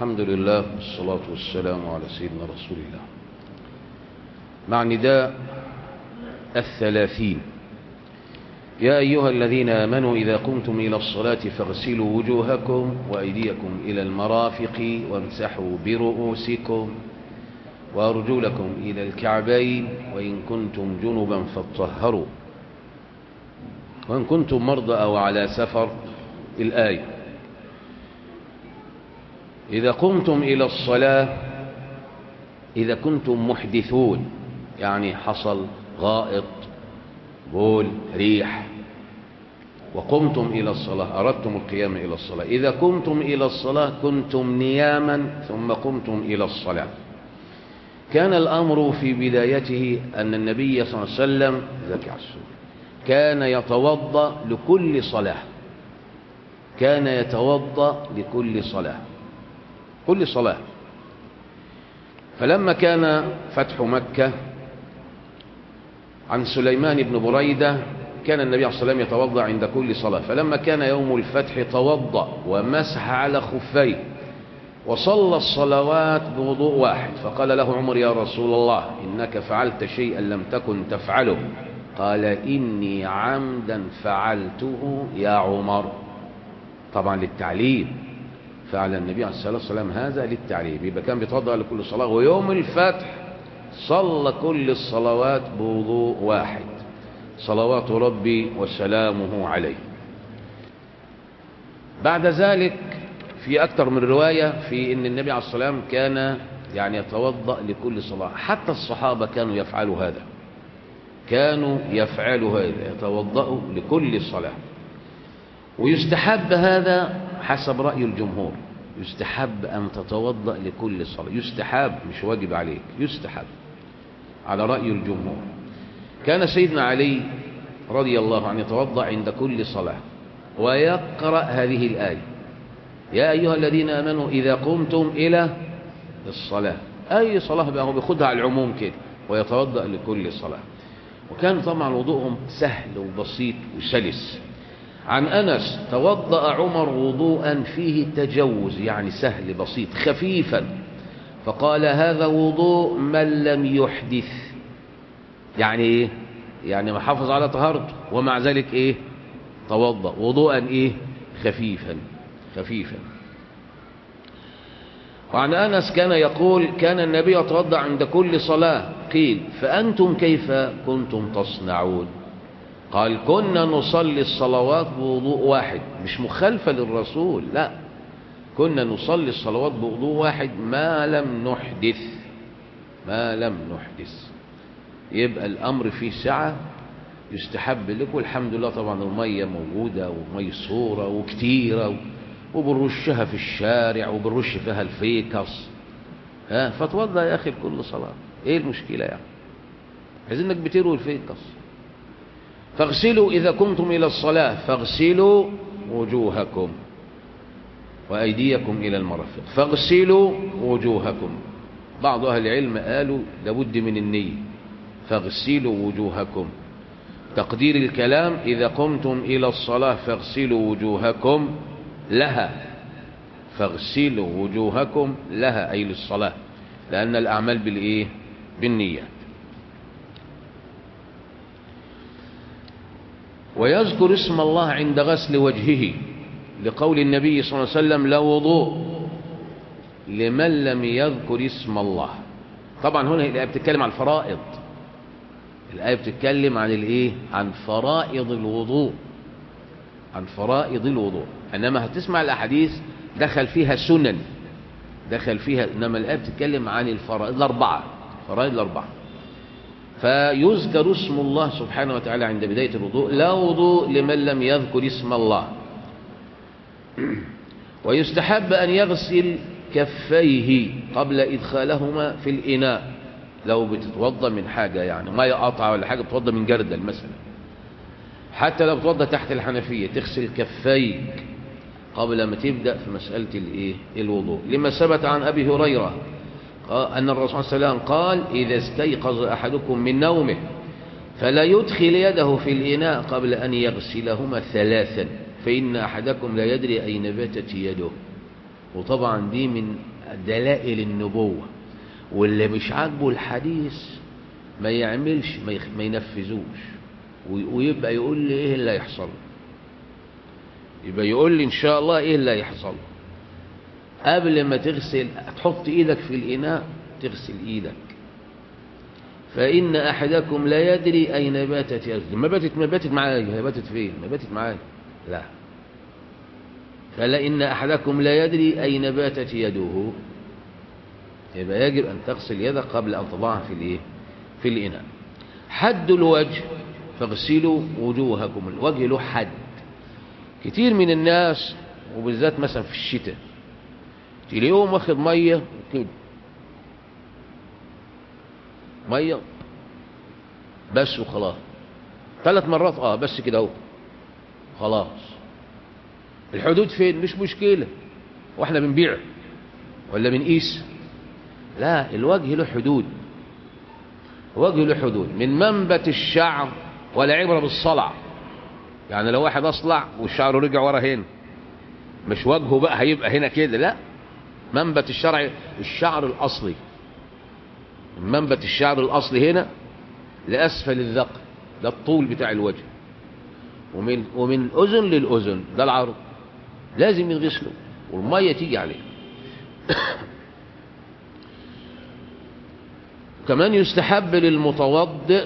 الحمد لله والصلاة والسلام على سيدنا رسول الله مع نداء الثلاثين يا أيها الذين آمنوا إذا قمتم إلى الصلاة فاغسلوا وجوهكم وأيديكم إلى المرافق وامسحوا برؤوسكم وأرجلكم إلى الكعبين وإن كنتم جنبا فاطهروا وإن كنتم مرضى أو على سفر الآية إذا قمتم إلى الصلاة إذا كنتم محدثون يعني حصل غائط بول ريح وقمتم إلى الصلاة أردتم القيام إلى الصلاة إذا قمتم إلى الصلاة كنتم نياما ثم قمتم إلى الصلاة كان الأمر في بدايته أن النبي صلى الله عليه وسلم ذكي كان يتوضأ لكل صلاة كان يتوضأ لكل صلاة كل صلاة فلما كان فتح مكة عن سليمان بن بريدة كان النبي عليه الصلاة والسلام يتوضأ عند كل صلاة فلما كان يوم الفتح توضأ ومسح على خفيه وصلى الصلوات بوضوء واحد فقال له عمر يا رسول الله إنك فعلت شيئا لم تكن تفعله قال إني عمدا فعلته يا عمر طبعا للتعليم فعل النبي عليه الصلاة والسلام هذا للتعليم يبقى كان بيتوضأ لكل صلاة ويوم الفتح صلى كل الصلوات بوضوء واحد صلوات ربي وسلامه عليه بعد ذلك في أكثر من رواية في أن النبي عليه الصلاة والسلام كان يعني يتوضأ لكل صلاة حتى الصحابة كانوا يفعلوا هذا كانوا يفعلوا هذا يتوضأوا لكل صلاة ويستحب هذا حسب رأي الجمهور يستحب أن تتوضأ لكل صلاة يستحب مش واجب عليك يستحب على رأي الجمهور كان سيدنا علي رضي الله عنه يتوضأ عند كل صلاة ويقرأ هذه الآية يا أيها الذين آمنوا إذا قمتم إلى الصلاة أي صلاة بقى هو بياخدها على العموم كده ويتوضأ لكل صلاة وكان طبعا وضوءهم سهل وبسيط وسلس عن أنس توضأ عمر وضوءا فيه تجوز يعني سهل بسيط خفيفا فقال هذا وضوء من لم يحدث يعني ايه يعني محافظ على طهارته ومع ذلك ايه توضأ وضوءا ايه خفيفا خفيفا وعن أنس كان يقول كان النبي يتوضأ عند كل صلاة قيل فأنتم كيف كنتم تصنعون قال كنا نصلي الصلوات بوضوء واحد مش مخالفة للرسول لا كنا نصلي الصلوات بوضوء واحد ما لم نحدث ما لم نحدث يبقى الأمر فيه سعة يستحب لك والحمد لله طبعا المية موجودة وميسورة وكتيرة وبنرشها في الشارع وبنرش فيها الفيكس ها فتوضى يا أخي لكل صلاة ايه المشكلة يعني عايزينك بتروي الفيكس فاغسلوا إذا كنتم إلى الصلاة فاغسلوا وجوهكم وأيديكم إلى المرافق فاغسلوا وجوهكم بعض أهل العلم قالوا لابد من النية فاغسلوا وجوهكم تقدير الكلام إذا قمتم إلى الصلاة فاغسلوا وجوهكم لها فاغسلوا وجوهكم لها أي للصلاة لأن الأعمال بالإيه بالنية ويذكر اسم الله عند غسل وجهه لقول النبي صلى الله عليه وسلم لا وضوء لمن لم يذكر اسم الله طبعا هنا الآية بتتكلم عن الفرائض الآية بتتكلم عن الإيه عن فرائض الوضوء عن فرائض الوضوء إنما هتسمع الأحاديث دخل فيها سنن دخل فيها إنما الآية بتتكلم عن الفرائض الأربعة فرائض الأربعة فيذكر اسم الله سبحانه وتعالى عند بداية الوضوء لا وضوء لمن لم يذكر اسم الله ويستحب أن يغسل كفيه قبل إدخالهما في الإناء لو بتتوضى من حاجة يعني ما يقطع ولا حاجة بتوضى من جردل مثلا حتى لو بتوضى تحت الحنفية تغسل كفيك قبل ما تبدأ في مسألة الإيه الوضوء لما ثبت عن أبي هريرة أن الرسول صلى الله عليه وسلم قال إذا استيقظ أحدكم من نومه فلا يدخل يده في الإناء قبل أن يغسلهما ثلاثا فإن أحدكم لا يدري أين باتت يده وطبعا دي من دلائل النبوة واللي مش عاجبه الحديث ما يعملش ما, يخ... ما ينفذوش وي- ويبقى يقول لي ايه اللي هيحصل يبقى يقول لي ان شاء الله ايه اللي هيحصل قبل ما تغسل تحط ايدك في الاناء تغسل ايدك فإن أحدكم لا يدري أين باتت يده ما باتت ما باتت معايا هي باتت فين ما باتت معايا لا فلئن أحدكم لا يدري أين باتت يده يبقى يجب أن تغسل يدك قبل أن تضعها في الإيه في الإناء حد الوجه فاغسلوا وجوهكم الوجه له حد كتير من الناس وبالذات مثلا في الشتاء تلاقيهم واخد ميه كده ميه بس وخلاص ثلاث مرات اه بس كده اهو خلاص الحدود فين مش مشكله واحنا بنبيع ولا بنقيس لا الوجه له حدود وجه له حدود من منبت الشعر ولا عبره بالصلع يعني لو واحد اصلع والشعر رجع ورا هنا مش وجهه بقى هيبقى هنا كده لا منبت الشرع الشعر الاصلي منبت الشعر الاصلي هنا لاسفل الذقن ده الطول بتاع الوجه ومن ومن اذن للاذن ده العرض لازم يغسله والميه تيجي عليه كمان يستحب للمتوضئ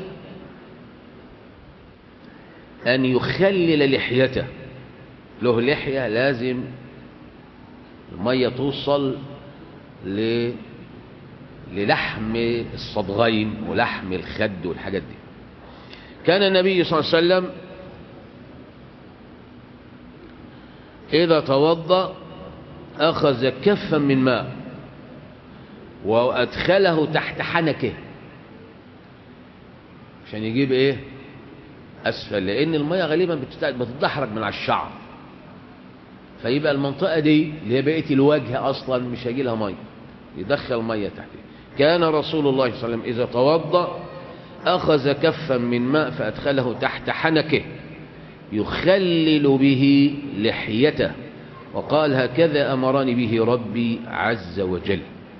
أن يخلل لحيته له لحية لازم المية توصل ل... للحم الصدغين ولحم الخد والحاجات دي كان النبي صلى الله عليه وسلم إذا توضأ أخذ كفا من ماء وأدخله تحت حنكه عشان يجيب إيه أسفل لأن المية غالبا بتت- بتتدحرج من على الشعر فيبقى المنطقة دي اللي هي بقية الوجه أصلا مش هيجي لها مية يدخل مية تحت كان رسول الله صلى الله عليه وسلم إذا توضأ أخذ كفا من ماء فأدخله تحت حنكه يخلل به لحيته وقال هكذا أمرني به ربي عز وجل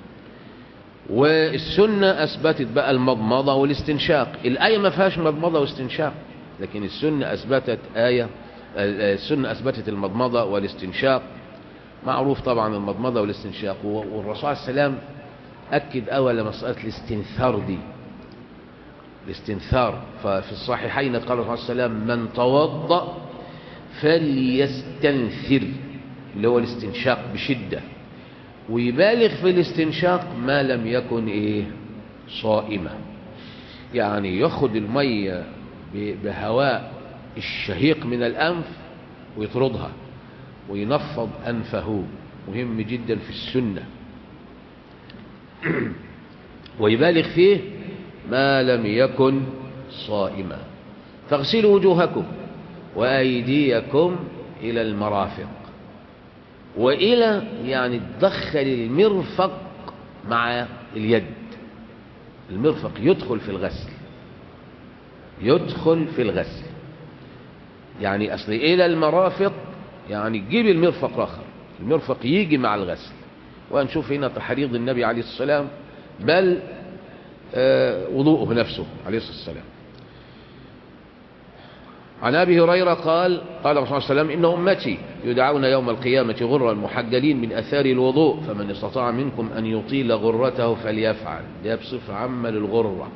والسنة أثبتت بقى المضمضة والاستنشاق الآية ما فيهاش مضمضة واستنشاق لكن السنة أثبتت آية السنة أثبتت المضمضة والاستنشاق معروف طبعا المضمضة والاستنشاق والرسول عليه السلام أكد أول مسألة الاستنثار دي الاستنثار ففي الصحيحين قال الرسول عليه السلام من توضأ فليستنثر اللي هو الاستنشاق بشدة ويبالغ في الاستنشاق ما لم يكن ايه صائما يعني ياخد المية ب- بهواء الشهيق من الأنف ويطردها وينفض أنفه مهم جدا في السنة ويبالغ فيه ما لم يكن صائما فاغسلوا وجوهكم وأيديكم إلى المرافق وإلى يعني تدخل المرفق مع اليد المرفق يدخل في الغسل يدخل في الغسل يعني أصل إلى المرافق يعني تجيب المرفق آخر المرفق يجي مع الغسل وهنشوف هنا تحريض النبي عليه السلام بل آه، وضوءه نفسه عليه الصلاة والسلام عن أبي هريرة قال قال الرسول صلى الله عليه وسلم إن أمتي يدعون يوم القيامة غرا محجلين من أثار الوضوء فمن استطاع منكم أن يطيل غرته فليفعل ده بصفة عامة للغرة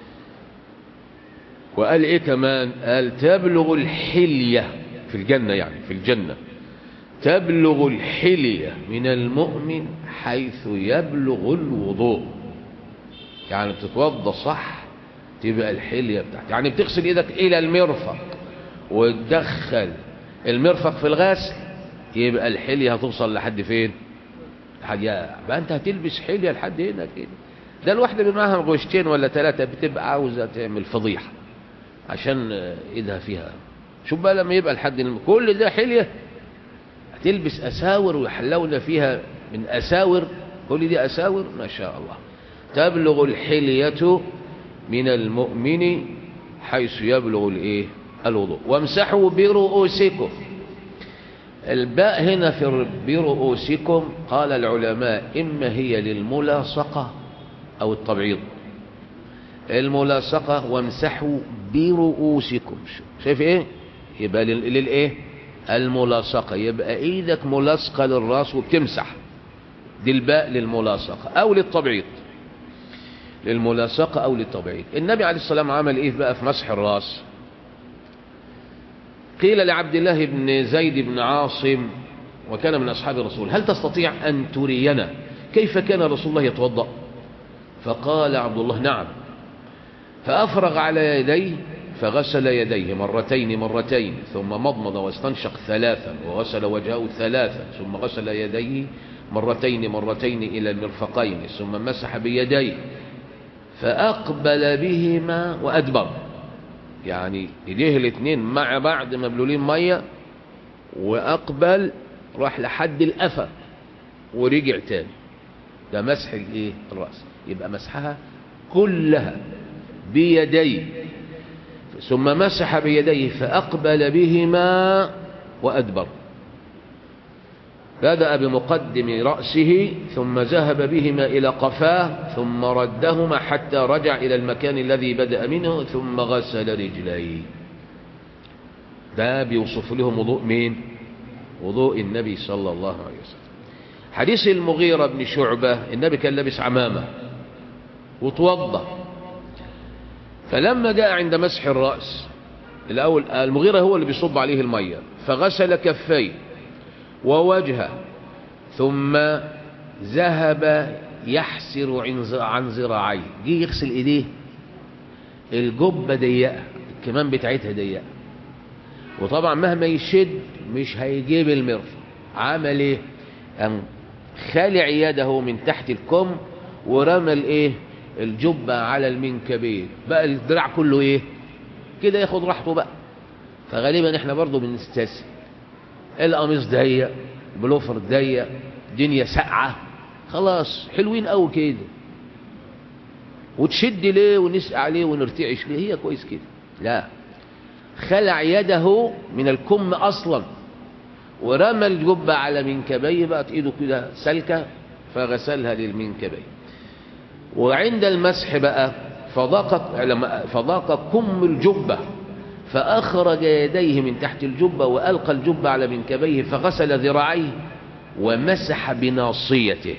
وقال إيه كمان قال تبلغ الحلية في الجنة يعني في الجنة تبلغ الحلية من المؤمن حيث يبلغ الوضوء يعني بتتوضى صح تبقى الحلية بتاعتك يعني بتغسل ايدك الى المرفق وتدخل المرفق في الغسل يبقى الحلية هتوصل لحد فين لحد يا بقى انت هتلبس حلية لحد هنا كده ده الواحدة اللي معاها غشتين ولا ثلاثة بتبقى عاوزة تعمل فضيحة عشان ايدها فيها شوف بقى لما يبقى لحد الم- كل ده حلية هتلبس اساور ويحلون فيها من اساور كل دي اساور ما شاء الله تبلغ الحلية من المؤمن حيث يبلغ الايه الوضوء وامسحوا برؤوسكم الباء هنا في برؤوسكم قال العلماء إما هي للملاصقة أو التبعيض الملاصقة وامسحوا برؤوسكم شايف ايه يبقى للايه الملاصقة يبقى ايدك ملاصقة للراس وبتمسح دي الباء للملاصقة او للتبعيض للملاصقة او للتبعيض النبي عليه السلام عمل ايه بقى في مسح الراس قيل لعبد الله بن زيد بن عاصم وكان من أصحاب الرسول هل تستطيع أن ترينا كيف كان رسول الله يتوضأ فقال عبد الله نعم فأفرغ على يديه فغسل يديه مرتين مرتين ثم مضمض واستنشق ثلاثا وغسل وجهه ثلاثا ثم غسل يديه مرتين مرتين إلى المرفقين ثم مسح بيديه فأقبل بهما وأدبر يعني ايديه الاثنين مع بعض مبلولين ميه واقبل راح لحد القفا ورجع تاني ده مسح الايه الراس يبقى مسحها كلها بيديه ثم مسح بيديه فاقبل بهما وادبر بدأ بمقدم رأسه ثم ذهب بهما إلى قفاه ثم ردهما حتى رجع إلى المكان الذي بدأ منه ثم غسل رجليه ده بيوصف لهم وضوء مين وضوء النبي صلى الله عليه وسلم حديث المغيرة بن شعبة النبي كان لابس عمامة وتوضى فلما جاء عند مسح الرأس الأول المغيرة هو اللي بيصب عليه المية فغسل كفيه ووجهه ثم ذهب يحسر عن ذراعيه جه يغسل ايديه الجبة ضيقة الكمان بتاعتها ضيقة وطبعا مهما يشد مش هيجيب المرفق عمل ايه ان خلع يده من تحت الكم ورمى الايه الجبة على المنكبين بقى الدراع كله ايه كده ياخد راحته بقى فغالبا احنا برضو بنستسهل القميص ضيق بلوفر ضيق دنيا ساقعه خلاص حلوين قوي كده وتشد ليه ونسقع ليه ونرتعش ليه هي كويس كده لا خلع يده من الكم اصلا ورمى الجبة على منكبيه بقت ايده كده سلكة فغسلها للمنكبين وعند المسح بقى فضاقت فضاق كم الجبة فأخرج يديه من تحت الجبة وألقى الجبة على منكبيه فغسل ذراعيه ومسح بناصيته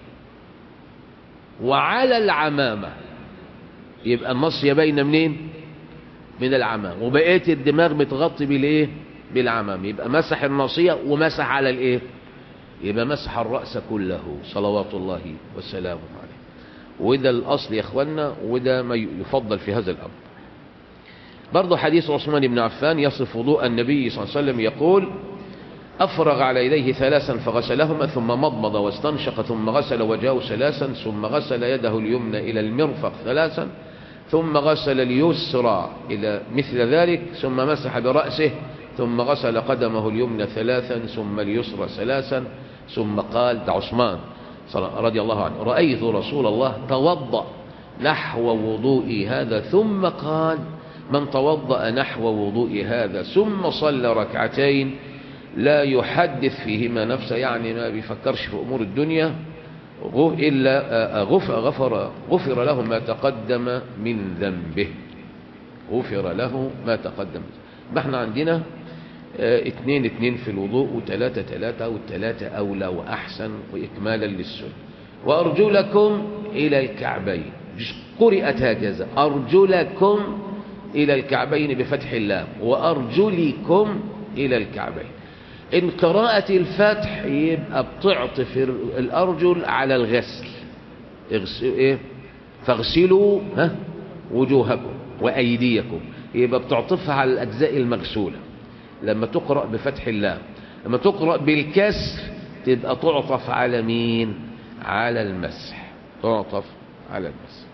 وعلى العمامة يبقى النصية باينة منين من العمامة وبقيت الدماغ متغطي بالايه بالعمامة يبقى مسح الناصية ومسح على الايه يبقى مسح الرأس كله صلوات الله وسلامه عليه وده الأصل يا اخوانا وده ما يفضل في هذا الأمر برضو حديث عثمان بن عفان يصف وضوء النبي صلى الله عليه وسلم يقول أفرغ على يديه ثلاثا فغسلهما ثم مضمض واستنشق ثم غسل وجهه ثلاثا ثم غسل يده اليمنى إلى المرفق ثلاثا ثم غسل اليسرى إلى مثل ذلك ثم مسح برأسه ثم غسل قدمه اليمنى ثلاثا ثم اليسرى ثلاثا ثم قال ده عثمان رضي الله عنه رأيت رسول الله توضأ نحو وضوئي هذا ثم قال من توضأ نحو وضوء هذا ثم صلى ركعتين لا يحدث فيهما نفسه يعني ما بيفكرش في أمور الدنيا إلا غفر, غفر, غفر له ما تقدم من ذنبه غفر له ما تقدم ما احنا عندنا اتنين اتنين في الوضوء وتلاتة تلاتة والتلاتة أولى وأحسن وإكمالا للسنة وأرجلكم إلى الكعبين قرئت هكذا أرجلكم إلى الكعبين بفتح اللام وأرجلكم إلى الكعبين إن قراءة الفتح يبقى بتعطف الأرجل على الغسل إيه؟ فاغسلوا ها وجوهكم وأيديكم يبقى بتعطفها على الأجزاء المغسولة لما تقرأ بفتح اللام لما تقرأ بالكسر تبقى تعطف على مين على المسح تعطف على المسح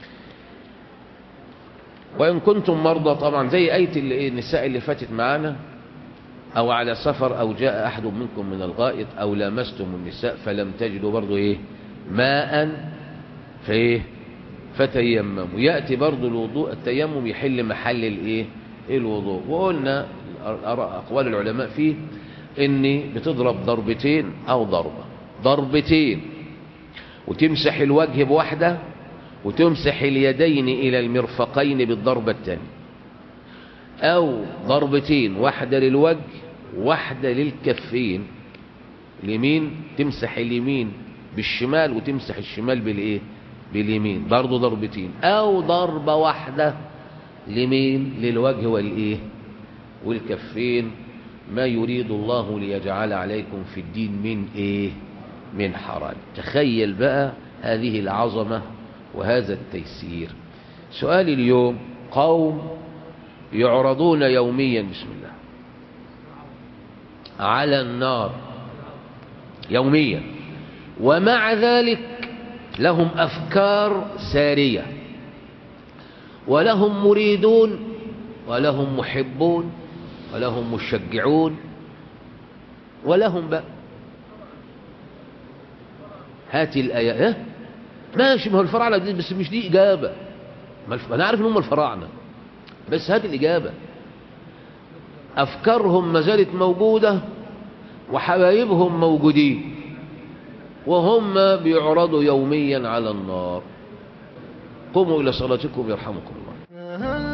وإن كنتم مرضى طبعا زي آية النساء اللي فاتت معانا أو على سفر أو جاء أحد منكم من الغائط أو لامستم النساء فلم تجدوا برضو إيه ماء فإيه فتيمموا يأتي برضو الوضوء التيمم يحل محل الإيه الوضوء وقلنا أقوال العلماء فيه إني بتضرب ضربتين أو ضربة ضربتين وتمسح الوجه بواحدة وتمسح اليدين إلى المرفقين بالضربة الثانية أو ضربتين واحدة للوجه واحدة للكفين اليمين تمسح اليمين بالشمال وتمسح الشمال بالايه باليمين برضه ضربتين او ضربة واحدة لمين للوجه والايه والكفين ما يريد الله ليجعل عليكم في الدين من ايه من حرج تخيل بقى هذه العظمة وهذا التيسير سؤال اليوم قوم يعرضون يوميا بسم الله على النار يوميا ومع ذلك لهم أفكار سارية ولهم مريدون ولهم محبون ولهم مشجعون ولهم بقى هات الآية إيه؟ ماشي ما هو الفراعنة دي بس مش دي إجابة ما الف... أنا عارف إن هم الفراعنة بس هات الإجابة أفكارهم ما زالت موجودة وحبايبهم موجودين وهم بيعرضوا يوميا على النار قوموا إلى صلاتكم يرحمكم الله